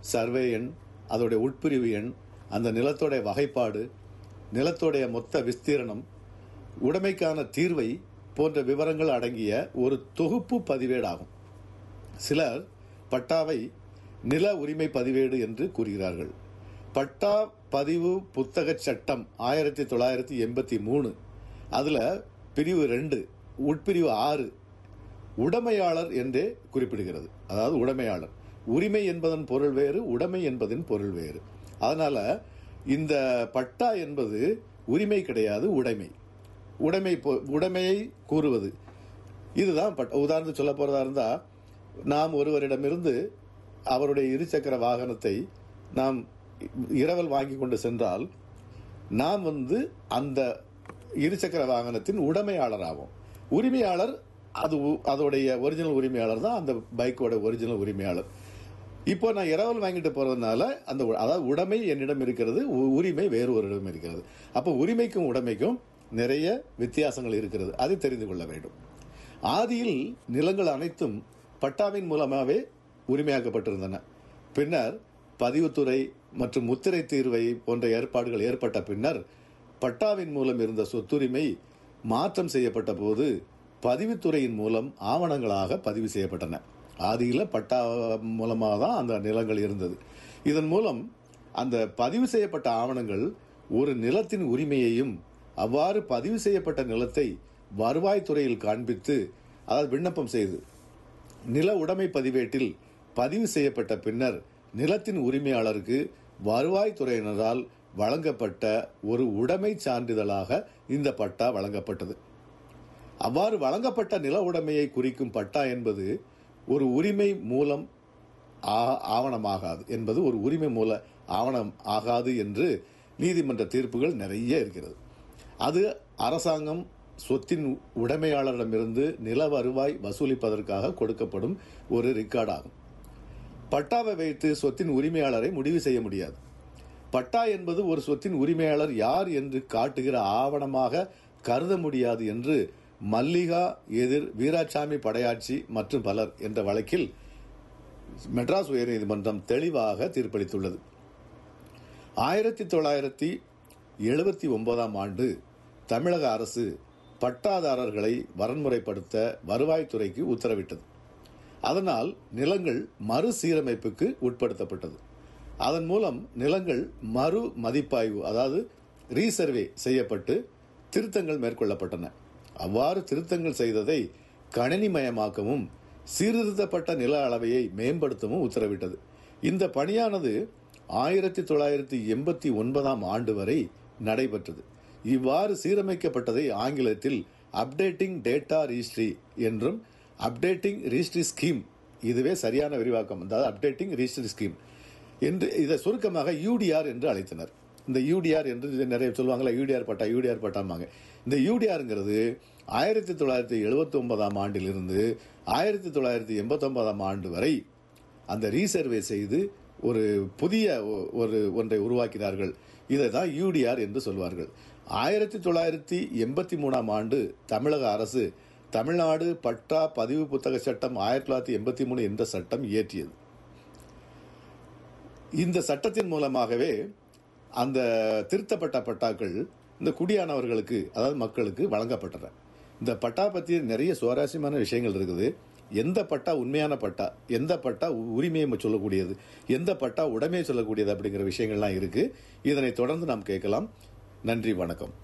survey எண் அதோடைய உட்பிரிவு எண் அந்த நிலத்தோடைய வகைப்பாடு நிலத்தோடைய மொத்த விஸ்தீரணம் உடைமைக்கான தீர்வை போன்ற விவரங்கள் அடங்கிய ஒரு தொகுப்பு பதிவேடாகும் சிலர் பட்டாவை நில உரிமை பதிவேடு என்று கூறுகிறார்கள் பட்டா பதிவு புத்தகச் சட்டம் ஆயிரத்தி தொள்ளாயிரத்தி எண்பத்தி மூணு அதில் பிரிவு ரெண்டு உட்பிரிவு ஆறு உடைமையாளர் என்றே குறிப்பிடுகிறது அதாவது உடைமையாளர் உரிமை என்பதன் பொருள் வேறு உடைமை என்பதன் பொருள் வேறு அதனால இந்த பட்டா என்பது உரிமை கிடையாது உடைமை உடைமை பொ- உடைமையை கூறுவது இதுதான் பட் உதாரணத்துக்கு சொல்ல போறதா இருந்தா நாம் ஒருவரிடமிருந்து அவருடைய இருசக்கர வாகனத்தை நாம் இரவல் வாங்கி கொண்டு சென்றால் நாம் வந்து அந்த இருசக்கர வாகனத்தின் உடைமையாளர் ஆவோம் உரிமையாளர் அது உ- அதோடைய ஒரிஜினல் உரிமையாளர் தான் அந்த பைக்கோட ஒரிஜினல் உரிமையாளர் இப்போ நான் இரவல் வாங்கிட்டு போறதுனால அந்த உ- அதாவது உடைமை என்னிடம் இருக்கிறது உ- உரிமை வேறு ஒருடம் இருக்கிறது அப்போ உரிமைக்கும் உடைமைக்கும் நிறைய வித்தியாசங்கள் இருக்கிறது அதை தெரிந்து கொள்ள வேண்டும் ஆதியில் நிலங்கள் அனைத்தும் பட்டாவின் மூலமாகவே உரிமையாக்கப்பட்டிருந்தன பின்னர் பதிவுத்துறை மற்றும் முத்திரை தீர்வை போன்ற ஏற்பாடுகள் ஏற்பட்ட பின்னர் பட்டாவின் மூலம் இருந்த சொத்துரிமை மாற்றம் செய்யப்பட்ட போது பதிவுத்துறையின் மூலம் ஆவணங்களாக பதிவு செய்யப்பட்டன ஆதியில பட்டா மூலமாக தான் அந்த நிலங்கள் இருந்தது இதன் மூலம் அந்த பதிவு செய்யப்பட்ட ஆவணங்கள் ஒரு நிலத்தின் உரிமையையும் அவ்வாறு பதிவு செய்யப்பட்ட நிலத்தை வருவாய்த்துறையில் காண்பித்து அதாவது விண்ணப்பம் செய்து நில உடைமை பதிவேட்டில் பதிவு செய்யப்பட்ட பின்னர் நிலத்தின் உரிமையாளருக்கு வருவாய்த்துறையினரால் வழங்கப்பட்ட ஒரு உடைமை சான்றிதழாக இந்த பட்டா வழங்கப்பட்டது அவ்வாறு வழங்கப்பட்ட நில உடைமையை குறிக்கும் பட்டா என்பது ஒரு உரிமை மூலம் ஆ- ஆவணமாகாது என்பது ஒரு உரிமை மூல ஆவணம் ஆகாது என்று நீதிமன்ற தீர்ப்புகள் நிறைய இருக்கிறது அது அரசாங்கம் சொத்தின் உடைமையாளரிடமிருந்து நில வருவாய் வசூலிப்பதற்காக கொடுக்கப்படும் ஒரு ரெக்கார்ட் ஆகும் பட்டாவை வைத்து சொத்தின் உரிமையாளரை முடிவு செய்ய முடியாது பட்டா என்பது ஒரு சொத்தின் உரிமையாளர் யார் என்று காட்டுகிற ஆவணமாக கருத முடியாது என்று மல்லிகா எதிர் வீராசாமி படையாட்சி மற்றும் பலர் என்ற வழக்கில் மெட்ராஸ் உயர்நீதிமன்றம் தெளிவாக தீர்ப்பளித்துள்ளது ஆயிரத்தி தொள்ளாயிரத்தி எழுபத்தி ஒன்பதாம் ஆண்டு தமிழக அரசு பட்டாதாரர்களை வரன்முறைப்படுத்த வருவாய்த்துறைக்கு உத்தரவிட்டது அதனால் நிலங்கள் மறுசீரமைப்புக்கு உட்படுத்தப்பட்டது அதன் மூலம் நிலங்கள் மறு மதிப்பாய்வு அதாவது ரீசர்வே செய்யப்பட்டு திருத்தங்கள் மேற்கொள்ளப்பட்டன அவ்வாறு திருத்தங்கள் செய்ததை கணினிமயமாக்கவும் சீர்திருத்தப்பட்ட நில அளவையை மேம்படுத்தவும் உத்தரவிட்டது இந்த பணியானது ஆயிரத்தி தொள்ளாயிரத்தி எண்பத்தி ஒன்பதாம் ஆண்டு வரை நடைபெற்றது இவ்வாறு சீரமைக்கப்பட்டதை ஆங்கிலத்தில் அப்டேட்டிங் டேட்டா ரிஜிஸ்ட்ரி என்றும் அப்டேட்டிங் ரிஜிஸ்ட்ரி ஸ்கீம் இதுவே சரியான விரிவாக்கம் அதாவது அப்டேட்டிங் ரிஜிஸ்ட்ரி ஸ்கீம் என்று இதை சுருக்கமாக யூடிஆர் என்று அழைத்தனர் இந்த யூடிஆர் என்று இது நிறைய சொல்லுவாங்களா யூடிஆர் பட்டா யூடிஆர் பட்டாமாங்க இந்த யூடிஆருங்கிறது ஆயிரத்தி தொள்ளாயிரத்தி எழுபத்தி ஒன்பதாம் ஆண்டிலிருந்து ஆயிரத்தி தொள்ளாயிரத்தி எண்பத்தி ஒன்பதாம் ஆண்டு வரை அந்த ரீசர்வே செய்து ஒரு புதிய ஒ- ஒரு ஒன்றை உருவாக்கினார்கள் இதை தான் யூடிஆர் என்று சொல்வார்கள் ஆயிரத்தி தொள்ளாயிரத்தி எண்பத்தி மூணாம் ஆண்டு தமிழக அரசு தமிழ்நாடு பட்டா பதிவு புத்தக சட்டம் ஆயிரத்தி தொள்ளாயிரத்தி எண்பத்தி மூணு என்ற சட்டம் இயற்றியது இந்த சட்டத்தின் மூலமாகவே அந்த திருத்தப்பட்ட பட்டாக்கள் இந்த குடியானவர்களுக்கு அதாவது மக்களுக்கு வழங்கப்பட்டன இந்த பட்டா பற்றி நிறைய சுவாரஸ்யமான விஷயங்கள் இருக்குது எந்த பட்டா உண்மையான பட்டா எந்த பட்டா உ- உரிமையை சொல்லக்கூடியது எந்த பட்டா உடைமையை சொல்லக்கூடியது அப்படிங்கிற விஷயங்கள்லாம் இருக்கு இதனை தொடர்ந்து நாம் கேட்கலாம் நன்றி வணக்கம்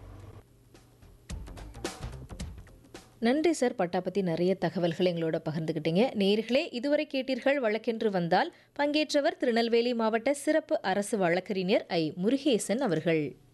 நன்றி சார் பட்டா பற்றி நிறைய தகவல்கள் எங்களோட பகிர்ந்துக்கிட்டீங்க நேர்களே இதுவரை கேட்டீர்கள் வழக்கென்று வந்தால் பங்கேற்றவர் திருநெல்வேலி மாவட்ட சிறப்பு அரசு வழக்கறிஞர் ஐ முருகேசன் அவர்கள்